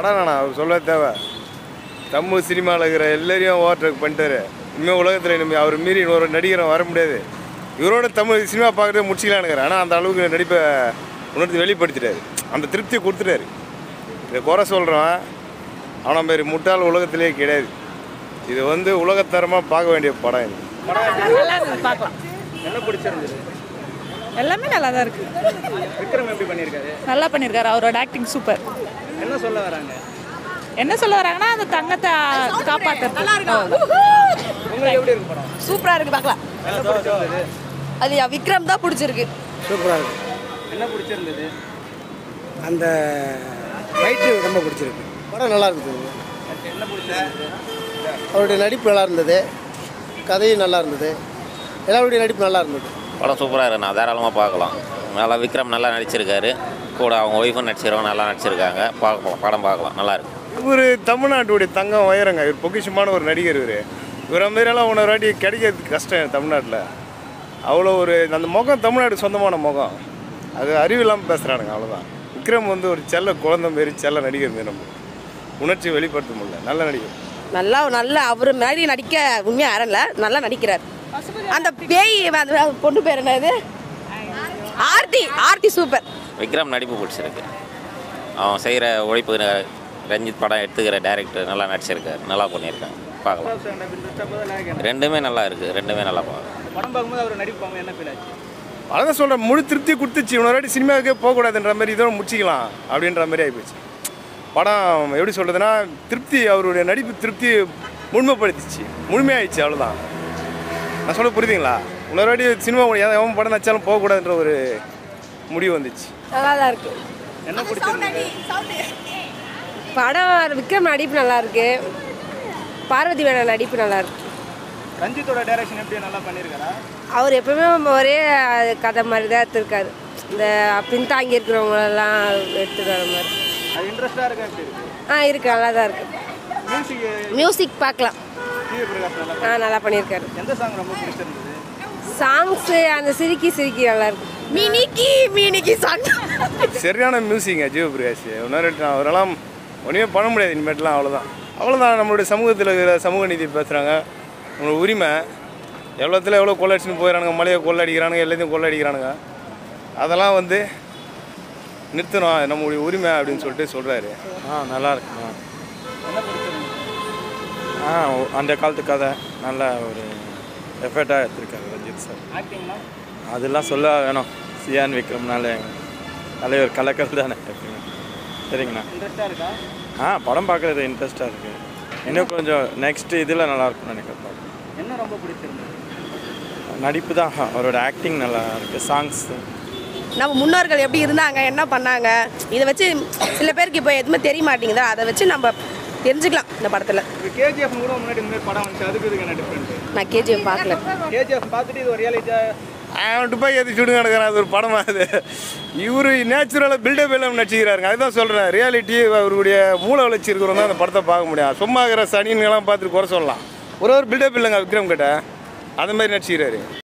ஆனால் நான் அவர் சொல்ல தேவை தமிழ் சினிமாவில் இருக்கிற எல்லாரையும் ஓவர்டேக் பண்ணிட்டாரு இனிமேல் உலகத்தில் இனிமேல் அவர் மீறி இன்னொரு நடிகரை வர முடியாது இவரோட தமிழ் சினிமா பார்க்குறதே முடிச்சிக்கலான்னு ஆனால் அந்த அளவுக்கு நடிப்பை உணர்த்தி வெளிப்படுத்திட்டாரு அந்த திருப்தியை கொடுத்துட்டாரு இதை குறை சொல்கிறோம் அவனை மாரி முட்டாள் உலகத்திலே கிடையாது இது வந்து உலகத்தரமாக பார்க்க வேண்டிய படம் இது நல்லா இருந்தது பார்க்கலாம் என்ன பிடிச்சிருந்தது எல்லாமே நல்லா தான் இருக்கு விக்ரம் எப்படி பண்ணியிருக்காரு நல்லா பண்ணியிருக்காரு அவரோட ஆக்டிங் சூப்பர் என்ன சொல்ல வராங்க என்ன சொல்ல வராங்கன்னா அந்த தங்கத்தை காப்பாற்றுறது உங்களுக்கு எப்படி இருக்கு படம் சூப்பரா இருக்கு பார்க்கலாம் என்ன பிடிச்சிருந்தது அது யா விக்ரம் தான் பிடிச்சிருக்கு சூப்பராக இருக்கு என்ன பிடிச்சிருந்தது அந்த ஃபைட்டு ரொம்ப பிடிச்சிருக்கு படம் நல்லா இருக்குது என்ன பிடிச்சிருந்தது அவருடைய நடிப்பு நல்லா இருந்தது கதையும் நல்லா இருந்தது எல்லாருடைய நடிப்பு நல்லா இருந்தது படம் சூப்பராக இருக்கு நான் தாராளமாக பார்க்கலாம் நல்லா விக்ரம் நல்லா நடிச்சிருக்காரு கூட அவங்க ஒய்ஃபும் நடிச்சிருக்காங்க நல்லா நடிச்சிருக்காங்க பார்க்கலாம் படம் பார்க்கலாம் நல்லா இருக்கு இவர் தமிழ்நாட்டுடைய தங்கம் வயரங்க இவர் பொக்கிஷமான ஒரு நடிகர் இவர் இவரை மாரியெல்லாம் உன வாட்டி கிடைக்கிறது கஷ்டம் தமிழ்நாட்டில் அவ்வளோ ஒரு அந்த முகம் தமிழ்நாடு சொந்தமான முகம் அது அறிவில்லாமல் பேசுகிறானுங்க அவ்வளோதான் விக்ரம் வந்து ஒரு செல்ல குழந்தை மாரி செல்ல நடிகர் மாரி நம்ம உணர்ச்சி வெளிப்படுத்த முடியல நல்ல நடிகர் நல்லா நல்ல அவர் மாதிரி நடிக்க உண்மையாக யாரும் இல்லை நல்லா நடிக்கிறார் அந்த பேய் அந்த பொண்ணு பேர் என்னது ஆர்த்தி ஆர்த்தி சூப்பர் விக்ரம் நடிப்பு பிடிச்சிருக்கு அவன் செய்கிற உழைப்பு ரஞ்சித் படம் எடுத்துக்கிற டேரக்டர் நல்லா நடிச்சிருக்காரு நல்லா பண்ணியிருக்காங்க பார்க்கலாம் ரெண்டுமே நல்லா இருக்குது ரெண்டுமே நல்லா பார்க்கலாம் படம் பார்க்கும்போது அவர் நடிப்பு அவங்க என்ன ஃபீல் ஆச்சு அதான் சொல்கிறேன் முழு திருப்தி கொடுத்துச்சு இன்னொரு வாட்டி சினிமாவுக்கே போகக்கூடாதுன்ற மாதிரி இதோட முடிச்சிக்கலாம் அப்படின்ற மாதிரி ஆகிப்போச்சு படம் எப்படி சொல்கிறதுனா திருப்தி அவருடைய நடிப்பு திருப்தி முழுமைப்படுத்திச்சு முழுமையாயிடுச்சு அவ்வளோதான் நான் சொல்ல புரியுதுங்களா இன்னொரு வாட்டி சினிமா எவன் படம் நடிச்சாலும் போகக்கூடாதுன்ற ஒரு முடிவு வந்துச்சு நல்லா தான் இருக்கு என்ன பிடிச்சிருந்தது படம் விக்ரம் நடிப்பு நல்லா இருக்கு பார்வதி வேணா நடிப்பு நல்லா இருக்கு ரஞ்சித்தோட டைரக்ஷன் எப்படி நல்லா பண்ணியிருக்காரா அவர் எப்பவுமே ஒரே கதை மாதிரி தான் எடுத்திருக்காரு இந்த பின்தாங்கி இருக்கிறவங்களெல்லாம் எடுத்துட்டு வர மாதிரி அது இன்ட்ரெஸ்டாக இருக்கா எப்படி இருக்கு ஆ இருக்கு நல்லா தான் இருக்கு மியூசிக் மியூசிக் பார்க்கலாம் டிவி பிரகாஷ் நல்லா ஆ நல்லா பண்ணியிருக்காரு எந்த சாங் ரொம்ப பிடிச்சிருந்தது சாங்ஸு அந்த சிரிக்கி சிரிக்கி நல்லா இருக்கு மினிக்கி மினிக்கி சாங் சரியான மியூசிங்க ஜீவபிரகாஷ் இன்னொரு வாட்டி நான் அவரெல்லாம் ஒன்றுமே பண்ண முடியாது இனிமேட்டுலாம் அவ்வளோதான் அவ்வளோதான் நம்மளுடைய சமூகத்தில் இருக்கிற சமூக நீதி பேசுகிறாங்க நம்மளோட உரிமை எவ்வளோத்துல எவ்வளோ கொள்ளடிச்சுன்னு போயிடறானுங்க மலையை கொள்ளடிக்கிறானுங்க எல்லாத்தையும் கொள்ளடிக்கிறானுங்க அதெல்லாம் வந்து நிறுத்தணும் அது நம்மளுடைய உரிமை அப்படின்னு சொல்லிட்டு சொல்கிறாரு ஆ நல்லா இருக்குண்ணா ஆ ஓ- அந்த காலத்து கதை நல்ல ஒரு எஃபர்ட்டாக எடுத்திருக்காரு ரஞ்சித் சார் ஆக்டிங்னா அதெல்லாம் சொல்ல வேணும் சியான் விக்ரம்னால தலைவர் கலக்கல் தானே எப்பயுமே சரிங்கண்ணா இன்ட்ரெஸ்டாக இருக்கா ஆ படம் பார்க்குறது இன்ட்ரெஸ்ட்டாக இருக்குது இன்னும் கொஞ்சம் நெக்ஸ்ட் இதில் நல்லா இருக்கும்னு நினைக்கிறேன் படம். என்ன ரொம்ப பிடிச்சிருந்தது நடிப்பு தான் அவரோட ஆக்டிங் நல்லா இருக்குது சாங்ஸ் நம்ம முன்னோர்கள் எப்படி இருந்தாங்க என்ன பண்ணாங்க இதை வச்சு சில பேருக்கு இப்போ எதுவுமே தெரிய மாட்டேங்குதா அதை வச்சு நம்ம தெரிஞ்சுக்கலாம் இந்த படத்தில் இப்போ கேஜிஎஃப் கூட முன்னாடி இந்த மாதிரி படம் வந்துச்சு அதுக்கு இதுக்கு என்ன டிஃப்ரெண்ட் நான் கேஜிஎஃப் பார்க்கல கேஜிஎஃப் பார்த்துட்டு இது ஒரு ரியாலிட்டியாக அவன் துப்பாக்கி ஏற்றி சுடுங்க நடக்கிறான் அது ஒரு படமா அது இவர் நேச்சுரலாக பில்டப் எல்லாம் நடிச்சுக்கிறாருங்க அதுதான் சொல்கிறேன் ரியாலிட்டி அவருடைய மூளை வளர்ச்சி இருக்கிறவங்க தான் அந்த படத்தை பார்க்க முடியும் சும்மா இருக்கிற சனின்கெல்லாம் பார்த்துட்டு குறை சொல்லலாம் ஒரு ஒரு பில்டப் இல்லைங்க விக்ரம் கிட்ட அந்த மாதிரி நடிச்சுக்கிறாரு